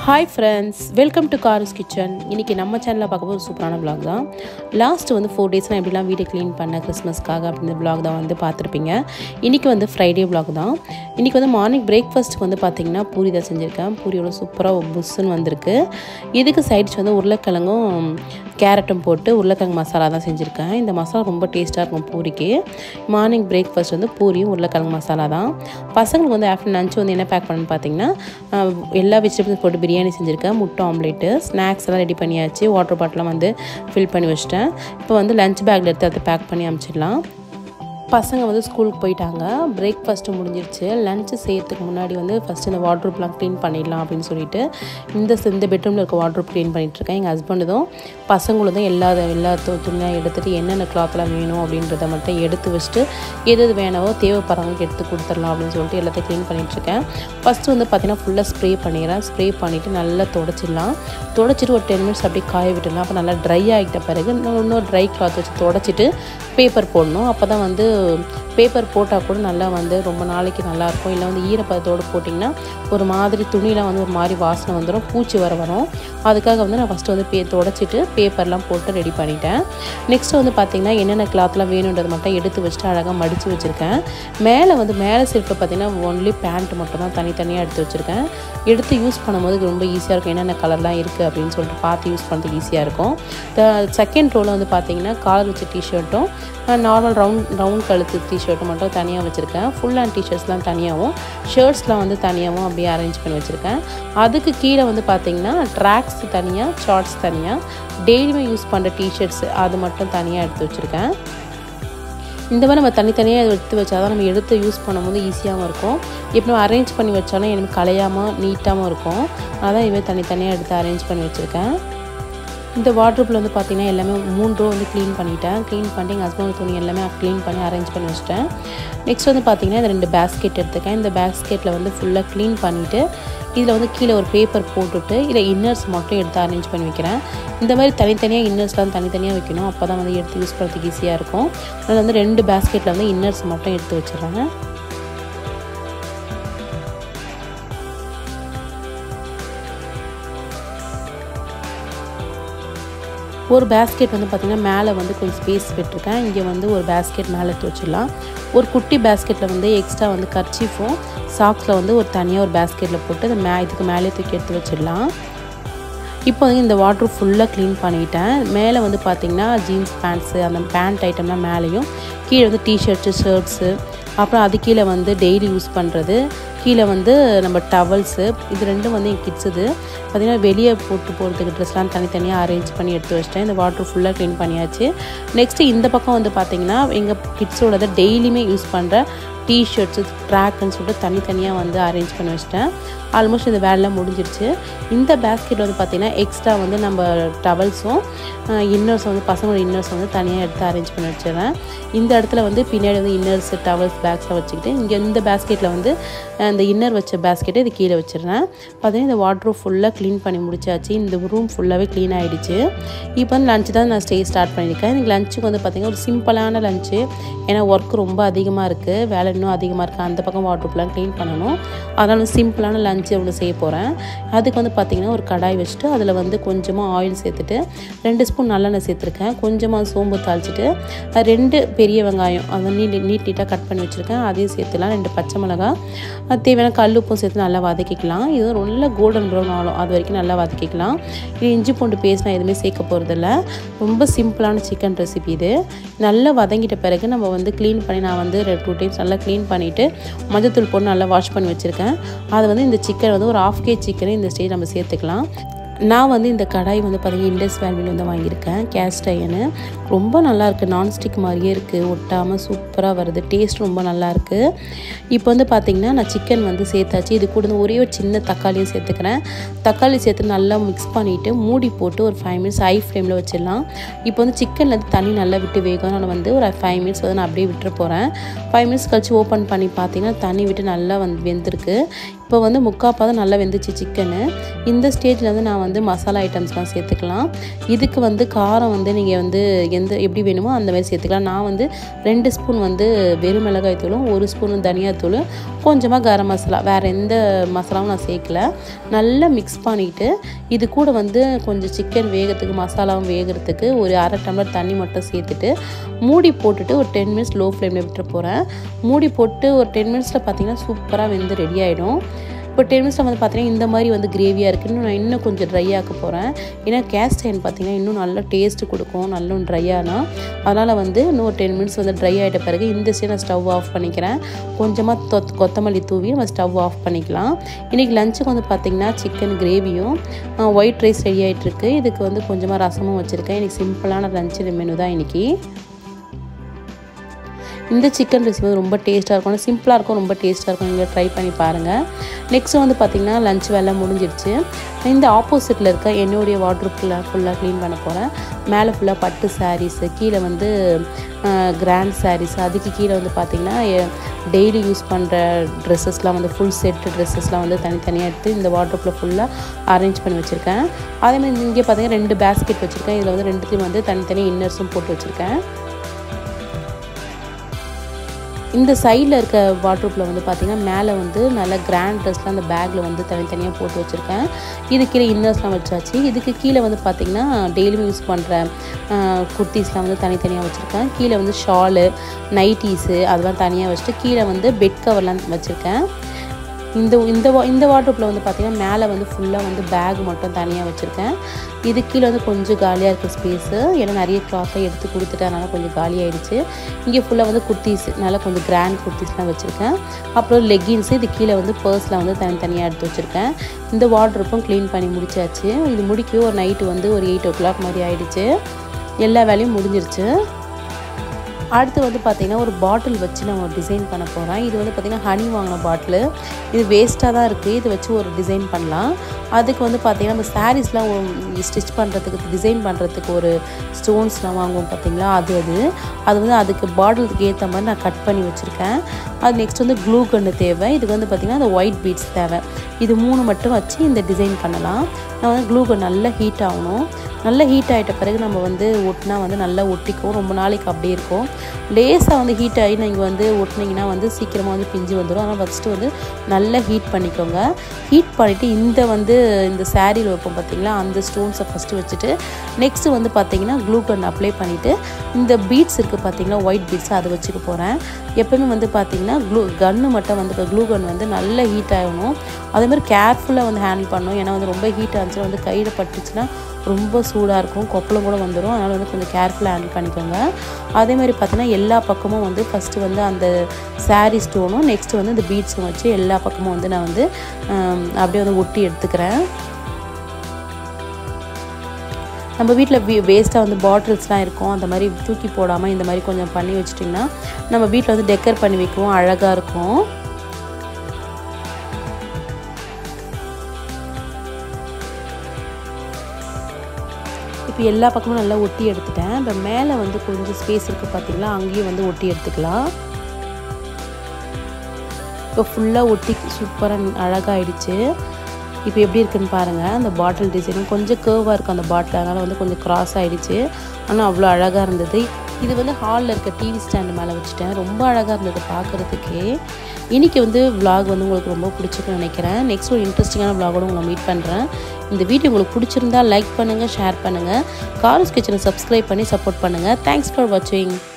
hi friends welcome to cars kitchen இன்றைக்கி நம்ம சேனலில் பார்க்கும்போது ஒரு சூப்பரான vlog தான் லாஸ்ட் வந்து ஃபோர் டேஸ் நான் எப்படிலாம் வீடு க்ளீன் பண்ணேன் கிறிஸ்மஸ்க்காக அப்படின்ற vlog தான் வந்து பார்த்துருப்பீங்க இன்றைக்கி வந்து ஃப்ரைடே vlog தான் இன்றைக்கி வந்து மார்னிங் பிரேக்ஃபாஸ்ட்டுக்கு வந்து பார்த்திங்கன்னா பூரி தான் செஞ்சுருக்கேன் பூரியோட சூப்பராக புஷ்ஷுன்னு வந்திருக்கு இதுக்கு சைட்ஸ் வந்து உருளைக்கிழங்கும் கேரட்டும் போட்டு உருளைக்கிழங்கு மசாலா தான் செஞ்சுருக்கேன் இந்த மசாலா ரொம்ப டேஸ்ட்டாக இருக்கும் பூரிக்கு மார்னிங் பிரேக்ஃபாஸ்ட் வந்து பூரியும் உருளைக்கிழங்கு மசாலா தான் பசங்களுக்கு வந்து ஆஃப்டர் லஞ்ச் வந்து என்ன பேக் பண்ணணும்னு பார்த்தீங்கன்னா ஆஹ், எல்லா வெஜிடபிள்ஸ் போட்டு பிரியாணி செஞ்சுருக்கேன் முட்டை ஆம்லேட்டு ஸ்நாக்ஸ் எல்லாம் ரெடி பண்ணியாச்சு வாட்டர் பாட்டிலாம் வந்து ஃபில் பண்ணி வச்சிட்டேன் இப்போ வந்து லஞ்ச் பேக்கில் எடுத்து அதை பேக் பண்ணி அனுப்பிச்சிடலாம் பசங்க வந்து ஸ்கூலுக்கு போயிட்டாங்க பிரேக்ஃபாஸ்ட்டு முடிஞ்சிருச்சு லஞ்சு செய்யறதுக்கு முன்னாடி வந்து ஃபஸ்ட்டு இந்த வாட்ரூப்லாம் க்ளீன் பண்ணிடலாம் அப்படின்னு சொல்லிட்டு இந்த இந்த பெட்ரூமில் இருக்க வாட்ரூப் க்ளீன் பண்ணிகிட்ருக்கேன் எங்கள் ஹஸ்பண்டுதும் பசங்களும் தான் எல்லா எல்லா து- துணியாக எடுத்துகிட்டு என்னென்ன கிளாத்லாம் வேணும் அப்படின்றத மட்டும் எடுத்து வச்சுட்டு எது எது வேணவோ தேவைப்படுறவங்களுக்கு எடுத்து கொடுத்துடலாம் அப்படின்னு சொல்லிட்டு எல்லாத்தையும் க்ளீன் பண்ணிகிட்ருக்கேன் ஃபஸ்ட்டு வந்து பார்த்திங்கன்னா ஃபுல்லாக ஸ்ப்ரே பண்ணிடுறேன் ஸ்ப்ரே பண்ணிவிட்டு நல்லா தொடச்சிடலாம் தொடச்சிட்டு ஒரு டென் மினிட்ஸ் அப்படியே காய விட்டுடலாம் அப்போ நல்லா ட்ரை ஆகிட்ட பிறகு இன்னும் இன்னொரு ட்ரை கிளாத் வச்சு தொடச்சிட்டு பேப்பர் போடணும் அப்போ தான் வந்து பேப்பர் போட்டால் கூட நல்லா வந்து ரொம்ப நாளைக்கு நல்லாயிருக்கும் இல்லை வந்து ஈரப்பதத்தோடு போட்டிங்கன்னா ஒரு மாதிரி துணிலாம் வந்து ஒரு மாதிரி வாசனை வந்துடும் பூச்சி வர வரும் அதுக்காக வந்து நான் ஃபஸ்ட்டு வந்து பே தொடச்சிட்டு பேப்பர்லாம் போட்டு ரெடி பண்ணிட்டேன் நெக்ஸ்ட்டு வந்து பார்த்திங்கன்னா என்னென்ன கிளாத்லாம் வேணுன்றது மட்டும் எடுத்து வச்சுட்டு அழகாக மடித்து வச்சுருக்கேன் மேலே வந்து மேலே செல்ஃபில் பார்த்திங்கன்னா ஒன்லி பேண்ட் மட்டும் தான் தனித்தனியாக எடுத்து வச்சுருக்கேன் எடுத்து யூஸ் பண்ணும்போது இது ரொம்ப ஈஸியாக இருக்கும் என்னென்ன கலர்லாம் இருக்குது அப்படின்னு சொல்லிட்டு பார்த்து யூஸ் பண்ணுறதுக்கு ஈஸியாக இருக்கும் செகண்ட் ரோவில் வந்து பார்த்திங்கன்னா காலர் வச்ச டிஷர்ட்டும் நார்மல் ரவுண்ட் ரவுண்ட் கழுத்து டிஷர்ட்டும் மட்டும் தனியாக வச்சுருக்கேன் ஃபுல் ஹேண்ட் டிஷர்ட்ஸ்லாம் தனியாகவும் ஷர்ட்ஸ்லாம் வந்து தனியாகவும் அப்படியே அரேஞ்ச் பண்ணி வச்சுருக்கேன் அதுக்கு கீழே வந்து பார்த்திங்கன்னா ட்ராக்ஸ் தனியாக ஷார்ட்ஸ் தனியாக டெய்லியுமே யூஸ் பண்ணுற டிஷர்ட்ஸ் அது மட்டும் தனியாக எடுத்து வச்சுருக்கேன் இந்த மாதிரி நம்ம தனித்தனியாக எடுத்து வச்சா தான் நம்ம எடுத்து யூஸ் பண்ணும்போது ஈஸியாகவும் இருக்கும் இப்போ நம்ம அரேஞ்ச் பண்ணி வச்சாலும் எனக்கு கலையாமல் நீட்டாகவும் இருக்கும் அதான் இதுமாதிரி தனித்தனியாக எடுத்து அரேஞ்ச் பண்ணி வச்சுருக்கேன் இந்த வாட்ரூப்பில் வந்து பார்த்திங்கன்னா எல்லாமே மூணு ரோ வந்து க்ளீன் பண்ணிட்டேன் க்ளீன் பண்ணிட்டு எங்கள் ஹஸ்பண்ட் துணி எல்லாமே க்ளீன் பண்ணி அரேஞ்ச் பண்ணி வச்சிட்டேன் நெக்ஸ்ட் வந்து பார்த்திங்கன்னா இந்த ரெண்டு பேஸ்கெட் எடுத்துக்கேன் இந்த பேஸ்கெட்டில் வந்து ஃபுல்லாக க்ளீன் பண்ணிவிட்டு இதில் வந்து கீழே ஒரு பேப்பர் போட்டுட்டு இதில் இன்னர்ஸ் மட்டும் எடுத்து அரேஞ்ச் பண்ணி வைக்கிறேன் இந்த மாதிரி தனித்தனியாக இன்னர்ஸ்லாம் தனித்தனியாக வைக்கணும் அப்போ தான் வந்து எடுத்து யூஸ் பண்ணுறதுக்கு ஈஸியாக இருக்கும் அதனால் வந்து ரெண்டு பேஸ்கெட்டில் வந்து இன்னர்ஸ் மட்டும் எடுத்து வச்சிடுறேன் ஒரு பேஸ்கெட் வந்து பார்த்திங்கன்னா மேலே வந்து கொஞ்சம் ஸ்பேஸ் விட்டுருக்கேன் இங்கே வந்து ஒரு பேஸ்கெட் மேலே எடுத்து வச்சிடலாம் ஒரு குட்டி பேஸ்கெட்டில் வந்து எக்ஸ்ட்ரா வந்து கர்ச்சீஃபும் சாக்ஸில் வந்து ஒரு தனியாக ஒரு பேஸ்கெட்டில் போட்டு அந்த மே இதுக்கு மேலே தூக்கி எடுத்து வச்சிடலாம் இப்போ வந்து இந்த வாட்ரு ஃபுல்லாக க்ளீன் பண்ணிட்டேன் மேலே வந்து பார்த்திங்கன்னா ஜீன்ஸ் பேண்ட்ஸு அந்த பேண்ட் ஐட்டம்லாம் மேலேயும் கீழே வந்து டிஷர்ட்ஸு ஷர்ட்ஸு அப்புறம் அது கீழே வந்து டெய்லி யூஸ் பண்ணுறது கீழே வந்து நம்ம டவல்ஸு இது ரெண்டும் வந்து என் கிட்ஸுது பார்த்திங்கன்னா வெளியே போட்டு போகிறதுக்கு ட்ரெஸ்லாம் தனித்தனியாக அரேஞ்ச் பண்ணி எடுத்து வச்சிட்டேன் இந்த வாட்ரு ஃபுல்லாக க்ளீன் பண்ணியாச்சு நெக்ஸ்ட்டு இந்த பக்கம் வந்து பார்த்திங்கன்னா எங்கள் கிட்ஸோடதை டெய்லியுமே யூஸ் பண்ணுற டிஷர்ட்ஸு ட்ராக்குன்னு சொல்லிட்டு தனித்தனியாக வந்து அரேஞ்ச் பண்ணி வச்சிட்டேன் ஆல்மோஸ்ட் இந்த வேலைலாம் முடிஞ்சிருச்சு இந்த பேஸ்கெட் வந்து பார்த்திங்கன்னா எக்ஸ்ட்ரா வந்து நம்ம டவல்ஸும் இன்னர்ஸ் வந்து பசங்களோட இன்னர்ஸ் வந்து தனியாக எடுத்து அரேஞ்ச் பண்ணி வச்சிடுறேன் இந்த இடத்துல வந்து பின்னாடி வந்து இன்னர்ஸ் டவல்ஸ் பேக்ஸ்லாம் வச்சுக்கிட்டு இங்கே இந்த பேஸ்கெட்டில் வந்து அஹ், இந்த இன்னர் வச்ச பேஸ்கெட்டை இது கீழே வச்சிடுறேன் பார்த்தீங்கன்னா இந்த வாட்ரூப் ஃபுல்லாக க்ளீன் பண்ணி முடிச்சாச்சு இந்த ரூம் ஃபுல்லாகவே க்ளீன் ஆகிடுச்சு இப்போ வந்து லஞ்சு தான் நான் ஸ்டே ஸ்டார்ட் பண்ணியிருக்கேன் எனக்கு லஞ்சுக்கு வந்து பார்த்திங்கன்னா ஒரு சிம்பிளான லஞ்சு ஏன்னா ஒர்க் ரொம்ப அதிகமாக இருக்குது வேலை இன்னும் அதிகமாக இருக்குது அந்த பக்கம் வாட்ரூப்லாம் க்ளீன் பண்ணணும் அதனால் சிம்பிளான லஞ்சு ஒன்று செய்ய போகிறேன் அதுக்கு வந்து பார்த்திங்கன்னா ஒரு கடாய் வச்சுட்டு அதில் வந்து கொஞ்சமாக ஆயில் சேர்த்துட்டு ரெண்டு ஸ்பூன் நல்லெண்ணெய் சேர்த்துருக்கேன் கொஞ்சமாக சோம்பு தாளிச்சிட்டு அஹ் ரெண்டு பெரிய வெங்காயம் அதை நீட் நீட் நீட்டாக கட் பண்ணி வச்சுருக்கேன் அதையும் சேர்த்துலாம் ரெண்டு பச்சை மிளகாய் அது தேவையான கல் உப்பும் சேர்த்து நல்லா வதக்கிக்கலாம் இது நல்ல கோல்டன் ப்ரௌன் ஆகும் அது வரைக்கும் நல்லா வதக்கிக்கலாம் இது இஞ்சி பூண்டு பேஸ்ட் நான் எதுவுமே சேர்க்க போகிறதில்ல ரொம்ப சிம்பிளான சிக்கன் ரெசிபி இது நல்லா வதங்கிட்ட பிறகு நம்ம வந்து க்ளீன் பண்ணி நான் வந்து டூ டைம்ஸ் நல்லா க்ளீன் பண்ணிவிட்டு மஞ்சத்தூள் போட்டு நல்லா வாஷ் பண்ணி வச்சுருக்கேன் அது வந்து இந்த சிக்கன் வந்து ஒரு ஆஃப் கே சிக்கனை இந்த ஸ்டேஜ் நம்ம சேர்த்துக்கலாம் நான் வந்து இந்த கடாய் வந்து பார்த்தீங்கன்னா இண்டஸ் வேல்வியில் வந்து வாங்கியிருக்கேன் கேஸ்ட் அயனு ரொம்ப நல்லா இருக்குது நான்ஸ்டிக் மாதிரியே இருக்குது ஒட்டாமல் சூப்பராக வருது டேஸ்ட் ரொம்ப நல்லா இருக்குது இப்போ வந்து பார்த்திங்கன்னா நான் சிக்கன் வந்து சேர்த்தாச்சு இது கூட வந்து ஒரே ஒரு சின்ன தக்காளியும் சேர்த்துக்கிறேன் தக்காளி சேர்த்து நல்லா மிக்ஸ் பண்ணிவிட்டு மூடி போட்டு ஒரு ஃபைவ் மினிட்ஸ் ஹை ஃப்ளேமில் வச்சிடலாம் இப்போ வந்து சிக்கன்லேருந்து தண்ணி நல்லா விட்டு வேகும் நான் வந்து ஒரு ஃபைவ் மினிட்ஸ் வந்து நான் அப்படியே விட்டுற போகிறேன் ஃபைவ் மினிட்ஸ் கழிச்சு ஓப்பன் பண்ணி பார்த்தீங்கன்னா தண்ணி விட்டு நல்லா வந்து வெந்திருக்கு இப்போ வந்து முக்கால் பாதம் நல்லா வெந்துச்சு சிக்கனு இந்த ஸ்டேஜில் வந்து நான் வந்து மசாலா ஐட்டம்ஸ்லாம் சேர்த்துக்கலாம் இதுக்கு வந்து காரம் வந்து நீங்கள் வந்து எந்த எப்படி வேணுமோ அந்த மாதிரி சேர்த்துக்கலாம் நான் வந்து ரெண்டு ஸ்பூன் வந்து வெறும் மிளகாய் தூளும் ஒரு ஸ்பூன் தனியாத்தூள் கொஞ்சமாக கரம் மசாலா வேறு எந்த மசாலாவும் நான் சேர்க்கல நல்லா மிக்ஸ் பண்ணிவிட்டு இது கூட வந்து கொஞ்சம் சிக்கன் வேகிறதுக்கு மசாலாவும் வேகிறதுக்கு ஒரு அரை டம்ளர் தண்ணி மட்டும் சேர்த்துட்டு மூடி போட்டுட்டு ஒரு டென் மினிட்ஸ் லோ ஃப்ளேமில் விட்டுட்டு போகிறேன் மூடி போட்டு ஒரு டென் மினிட்ஸில் பார்த்தீங்கன்னா சூப்பராக வெந்து ரெடி ஆகிடும் இப்போ டென் மினிட்ஸில் வந்து பார்த்தீங்கன்னா இந்த மாதிரி வந்து கிரேவியாக இருக்குது இன்னும் நான் இன்னும் கொஞ்சம் ட்ரை ஆக்க போகிறேன் ஏன்னா கேஸ்ட் அயன் பார்த்தீங்கன்னா இன்னும் நல்லா டேஸ்ட்டு கொடுக்கும் நல்ல ட்ரை ஆனால் அதனால் வந்து இன்னும் ஒரு டென் மினிட்ஸ் வந்து ட்ரை ஆகிட்ட பிறகு இந்த சைடு நான் ஸ்டவ் ஆஃப் பண்ணிக்கிறேன் கொஞ்சமாக தொத் கொத்தமல்லி தூவி நம்ம ஸ்டவ் ஆஃப் பண்ணிக்கலாம் இன்றைக்கி லஞ்சுக்கு வந்து பார்த்திங்கன்னா சிக்கன் கிரேவியும் ஒயிட் ரைஸ் ரெடி ஆகிட்டுருக்கு இதுக்கு வந்து கொஞ்சமாக ரசமும் வச்சுருக்கேன் இன்றைக்கி சிம்பிளான லஞ்சு மெனு தான் இன்றைக்கி இந்த சிக்கன் ரெசிபி வந்து ரொம்ப டேஸ்ட்டாக இருக்கும் சிம்பிளாக இருக்கும் ரொம்ப டேஸ்ட்டாக இருக்கும் நீங்கள் ட்ரை பண்ணி பாருங்கள் நெக்ஸ்ட் வந்து பார்த்திங்கன்னா லஞ்ச் வேலை முடிஞ்சிடுச்சு இந்த ஆப்போசிட்டில் இருக்க என்னுடைய வாட்ரு ஃபுல்லாக ஃபுல்லாக க்ளீன் பண்ண போகிறேன் மேலே ஃபுல்லாக பட்டு சாரீஸு கீழே வந்து கிராண்ட் சாரீஸ் அதுக்கு கீழே வந்து பார்த்திங்கன்னா டெய்லி யூஸ் பண்ணுற ட்ரெஸ்ஸஸ்லாம் வந்து ஃபுல் செட்டு ட்ரெஸ்ஸஸ்லாம் வந்து தனித்தனியாக எடுத்து இந்த வாட்ரூப்பில் ஃபுல்லாக அரேஞ்ச் பண்ணி வச்சுருக்கேன் அதேமாதிரி இங்கே பார்த்தீங்கன்னா ரெண்டு பேஸ்கெட் வச்சுருக்கேன் இதில் வந்து ரெண்டுத்தையும் வந்து தனித்தனி இன்னர்ஸும் போட்டு வச்சுருக்கேன் இந்த சைடில் இருக்க வாட்ரூப்பில் வந்து பார்த்திங்கன்னா மேலே வந்து நல்ல கிராண்ட் ட்ரெஸ்லாம் அந்த பேக்கில் வந்து தனித்தனியாக போட்டு வச்சுருக்கேன் இது கீழே இன்னர்ஸ்லாம் வச்சாச்சு இதுக்கு கீழே வந்து பார்த்திங்கன்னா டெய்லியும் யூஸ் பண்ணுற குர்த்திஸ்லாம் வந்து தனித்தனியாக வச்சுருக்கேன் கீழே வந்து ஷாலு நைட்டீஸு அதெல்லாம் தனியாக வச்சுட்டு கீழே வந்து பெட் கவர்லாம் வச்சுருக்கேன் இந்த இந்த வா இந்த வாட்ரூப்பில் வந்து பார்த்திங்கன்னா மேலே வந்து ஃபுல்லாக வந்து பேக் மட்டும் தனியாக வச்சுருக்கேன் இது கீழே வந்து கொஞ்சம் காலியாக இருக்குது ஸ்பேஸு ஏன்னா நிறைய கிளாத்லாம் எடுத்து கொடுத்துட்டு அதனால் கொஞ்சம் காலியாகிடுச்சு இங்கே ஃபுல்லாக வந்து குர்த்திஸ் நல்லா கொஞ்சம் கிராண்ட் குர்த்திஸ்லாம் வச்சுருக்கேன் அப்புறம் லெகின்ஸு இது கீழே வந்து பர்ஸ்லாம் வந்து தனித்தனியாக எடுத்து வச்சுருக்கேன் இந்த வாட்ரூப்பும் க்ளீன் பண்ணி முடிச்சாச்சு இது முடிக்கவே ஒரு நைட்டு வந்து ஒரு எயிட் ஓ கிளாக் மாதிரி ஆகிடுச்சு எல்லா வேலையும் முடிஞ்சிருச்சு அடுத்து வந்து பார்த்திங்கன்னா ஒரு பாட்டில் வச்சு நான் ஒரு டிசைன் பண்ண போகிறேன் இது வந்து பார்த்திங்கன்னா ஹனி வாங்கின பாட்டில் இது வேஸ்ட்டாக தான் இருக்குது இது வச்சு ஒரு டிசைன் பண்ணலாம் அதுக்கு வந்து பார்த்திங்கன்னா நம்ம சாரீஸ்லாம் ஸ்டிச் பண்ணுறதுக்கு டிசைன் பண்ணுறதுக்கு ஒரு ஸ்டோன்ஸ்லாம் வாங்குவோம் பார்த்திங்களா அது அது அது வந்து அதுக்கு பாட்டிலுக்கு ஏற்ற மாதிரி நான் கட் பண்ணி வச்சுருக்கேன் அது நெக்ஸ்ட் வந்து க்ளூ கன்று தேவை இதுக்கு வந்து பார்த்திங்கன்னா அந்த ஒயிட் பீட்ஸ் தேவை இது மூணு மட்டும் வச்சு இந்த டிசைன் பண்ணலாம் நான் வந்து க்ளூ கன் நல்லா ஹீட் ஆகணும் நல்லா ஹீட் ஆகிட்ட பிறகு நம்ம வந்து ஒட்டினா வந்து நல்லா ஒட்டிக்கும் ரொம்ப நாளைக்கு அப்படியே இருக்கும் லேசாக வந்து ஹீட் ஆகி நீங்கள் வந்து ஒட்டினீங்கன்னா வந்து சீக்கிரமாக வந்து பிஞ்சு வந்துடும் ஆனால் ஃபஸ்ட்டு வந்து நல்லா ஹீட் பண்ணிக்கோங்க ஹீட் பண்ணிவிட்டு இந்த வந்து இந்த சாரியில் வைப்போம் பார்த்தீங்களா அந்த ஸ்டோன்ஸை ஃபஸ்ட்டு வச்சுட்டு நெக்ஸ்ட்டு வந்து பார்த்தீங்கன்னா க்ளூ கன் அப்ளை பண்ணிவிட்டு இந்த பீட்ஸ் இருக்குது பார்த்தீங்களா ஒயிட் பீட்ஸ் அதை வச்சுக்க போகிறேன் எப்பவுமே வந்து பார்த்தீங்கன்னா க்ளூ கன்று மட்டும் வந்து க்ளூ கன் வந்து நல்லா ஹீட் ஆகணும் அதேமாதிரி கேர்ஃபுல்லாக வந்து ஹேண்டில் பண்ணணும் ஏன்னா வந்து ரொம்ப ஹீட் ஆச்சுன்னா வந்து கையில் பட்டுச்சுன்னா ரொம்ப சூடாக இருக்கும் கொப்பளம் கூட வந்துடும் அதனால் வந்து கொஞ்சம் கேர்ஃபுல்லாக ஹேண்டில் பண்ணிக்கோங்க அதே மாதிரி பார்த்தீங்கன்னா எல்லா பக்கமும் வந்து ஃபஸ்ட்டு வந்து அந்த சாரீ ஸ்டோனும் நெக்ஸ்ட்டு வந்து இந்த பீட்ஸும் வச்சு எல்லா பக்கமும் வந்து நான் வந்து அப்படியே வந்து ஒட்டி எடுத்துக்கிறேன் நம்ம வீட்டில் வே வேஸ்ட்டாக வந்து பாட்டில்ஸ்லாம் இருக்கும் அந்த மாதிரி தூக்கி போடாமல் இந்த மாதிரி கொஞ்சம் பண்ணி வச்சிட்டிங்கன்னா நம்ம வீட்டில் வந்து டெக்கர் பண்ணி வைக்கவும் அழகாக இருக்கும் இப்போ எல்லா பக்கமும் நல்லா ஒட்டி எடுத்துட்டேன் இப்போ மேலே வந்து கொஞ்சம் ஸ்பேஸ் இருக்குது பார்த்தீங்களா அங்கேயும் வந்து ஒட்டி எடுத்துக்கலாம் இப்போ ஃபுல்லாக ஒட்டி சூப்பராக அழகாகிடுச்சு இப்போ எப்படி இருக்குன்னு பாருங்கள் அந்த பாட்டில் டிசைனும் கொஞ்சம் கேர்வாக இருக்கும் அந்த பாட்டில் அதனால் வந்து கொஞ்சம் க்ராஸ் ஆகிடுச்சு ஆனால் அவ்வளோ அழகாக இருந்தது இது வந்து ஹாலில் இருக்க டிவி ஸ்டாண்டு மேலே வச்சுட்டேன் ரொம்ப அழகாக இருந்தது பார்க்குறதுக்கே இன்றைக்கி வந்து விலாக் வந்து உங்களுக்கு ரொம்ப பிடிச்சிருக்குன்னு நினைக்கிறேன் நெக்ஸ்ட் ஒரு இன்ட்ரெஸ்டிங்கான விலாகோட உங்களை மீட் பண்ணுறேன் இந்த வீடியோ உங்களுக்கு பிடிச்சிருந்தா லைக் பண்ணுங்கள் ஷேர் பண்ணுங்கள் காரஸ் கிச்சனை சப்ஸ்கிரைப் பண்ணி சப்போர்ட் பண்ணுங்கள் தேங்க்ஸ் ஃபார் வாட்சிங்